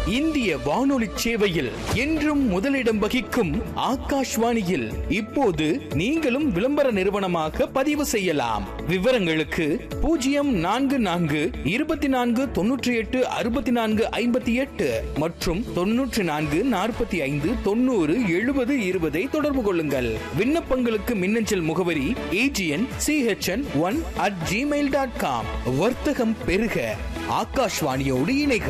இந்திய வானொலி சேவையில் என்றும் முதலிடம் வகிக்கும் ஆகாஷ்வாணியில் இப்போது நீங்களும் விளம்பர நிறுவனமாக பதிவு செய்யலாம் விவரங்களுக்கு பூஜ்ஜியம் நான்கு நான்கு இருபத்தி நான்கு தொன்னூற்றி எட்டு அறுபத்தி நான்கு ஐம்பத்தி எட்டு மற்றும் தொன்னூற்றி நான்கு நாற்பத்தி ஐந்து தொண்ணூறு எழுபது இருபதை தொடர்பு கொள்ளுங்கள் விண்ணப்பங்களுக்கு மின்னஞ்சல் முகவரி AGN CHN one at Gmail dot com வர்த்தகம் பெருக ஆகாஷ்வாணியோடு இணைக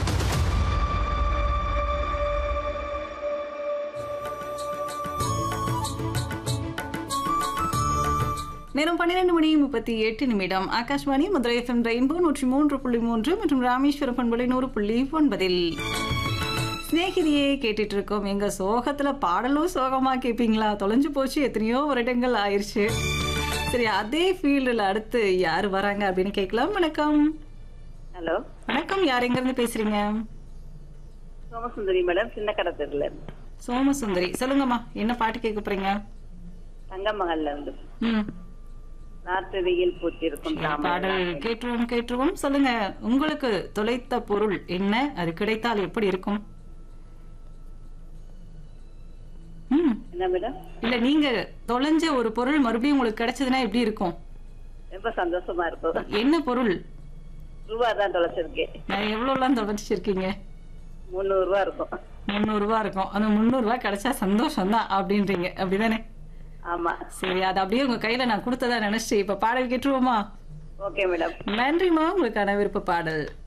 நேரம் பன்னிரண்டு மணி முப்பத்தி எட்டு நிமிடம் ஆகாஷ்வாணி மதுரை எஃப்எம் ரெயின்போ நூற்றி மூன்று புள்ளி மூன்று மற்றும் ராமேஸ்வரம் பண்பலை நூறு புள்ளி ஒன்பதில் சிநேகிதியே கேட்டுட்டு இருக்கோம் எங்க சோகத்துல பாடலும் சோகமா கேட்பீங்களா தொலைஞ்சு போச்சு எத்தனையோ வருடங்கள் ஆயிருச்சு சரி அதே ஃபீல்டில் அடுத்து யார் வராங்க அப்படின்னு கேட்கலாம் வணக்கம் ஹலோ வணக்கம் யார் எங்க இருந்து பேசுறீங்க சோமசுந்தரி மேடம் சின்ன கடத்தூர்ல சோமசுந்தரி சொல்லுங்கம்மா என்ன பாட்டு கேட்க போறீங்க தங்கமகல்ல இருந்து ம் நாட்டு வெயில் பூத்திருக்கும் தாமரை பாடல் கேட்டுருவோம் கேட்டுருவோம் சொல்லுங்க உங்களுக்கு தொலைத்த பொருள் என்ன அது கிடைத்தால் எப்படி இருக்கும் ம் என்ன மேடம் இல்ல நீங்க தொலைஞ்ச ஒரு பொருள் மறுபடியும் உங்களுக்கு கிடைச்சதுன்னா எப்படி இருக்கும் ரொம்ப சந்தோஷமா இருக்கும் என்ன பொருள் ரூபா தான் தொலைச்சிருக்கேன் நான் எவ்வளவுலாம் தொலைச்சிருக்கீங்க முந்நூறு ரூபா இருக்கும் முந்நூறு ரூபாய் இருக்கும் அந்த முந்நூறு ரூபாய் கிடைச்சா சந்தோஷம் தான் அப்படின்றீங்க அப்படிதானே ஆமா சரி அது அப்படியே உங்க கையில நான் கொடுத்ததா நினைச்சு இப்ப பாடல் கேட்டுருவோமா ஓகே மேடம் நன்றிமா உங்களுக்கான விருப்ப பாடல்